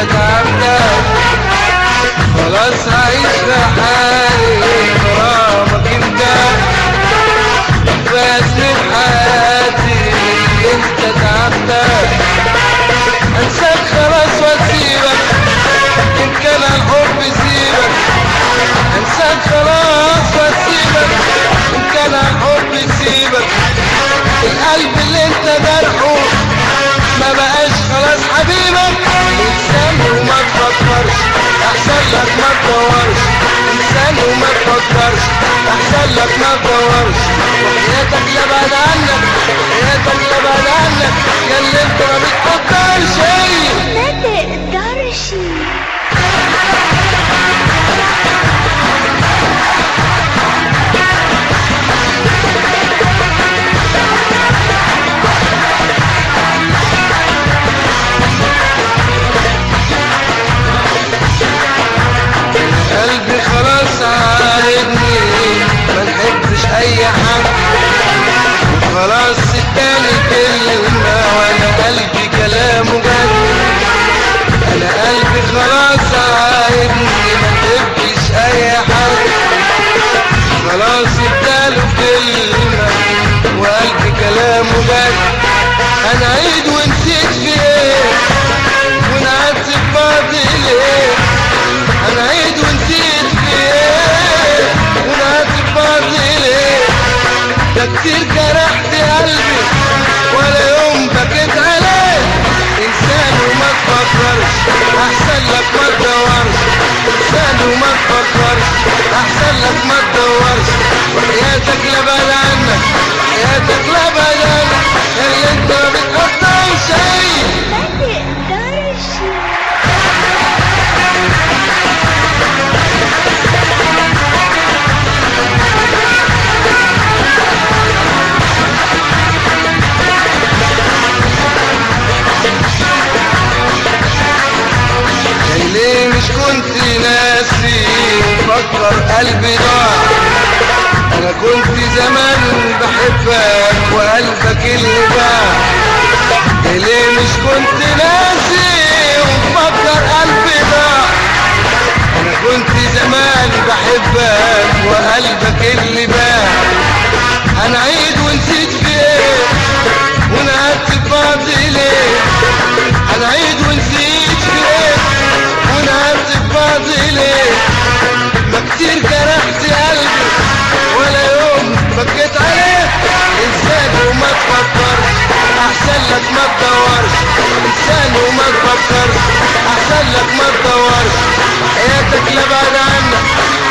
تعبتك خلاص عايش في حالي غرامك انت بس من حياتي انت تعبتك انساك خلاص واسيبك ان كان الحب سيبك انساك خلاص واسيبك ان كان الحب سيبك القلب اللي انت جرحه ما بقاش خلاص حبيبك انسان وما تفكرش احسن لك ما تدورش انسان وما تفكرش احسن لك ما تدورش وحياتك لا بعد عنك وحياتك لا بعد عنك يا اللي انت ما بتقدرش ما تقدرش قلبي خلاص عايدني ما نحبش اي حد خلاص اداني كلمة وانا قلبي كلامه جد انا قلبي خلاص عايدني ما نحبش اي حد خلاص اداله كلمة وقلبي كلامه جد انا عيد ونسيت في ايه ونعاتب بعض ليه انا عيد ونسيت في ايه ونعاتب بعض ليه ده كتير جرحت قلبي ولا يوم بكيت عليه انسان وما تفكرش احسن لك ما تدورش انسان وما تفكرش احسن لك ما تدورش وحياتك لا بعد عنك وحياتك لا بعد عنك اللي انت ما بتقدرش شيء ما تقدرش كان ليه مش كنت ناسي وفكر قلبي ضاع انا كنت زمان بحبك وقلبك اللي باع كان ليه مش كنت ناسي وفكر قلبي ضاع انا كنت زمان بحبك وقلبك اللي باع انا عيد ونسيت في ايه ونعدت بعض ليه انا عيد ونسيت في ايه ونعدت بعض ليه ما كتير جرحت قلبي ولا يوم بكيت عليه انسان وما تفكرش احسن لك ما تدورش انسان وما تفكرش احسن لك ما تدورش حياتك لا بعد عنك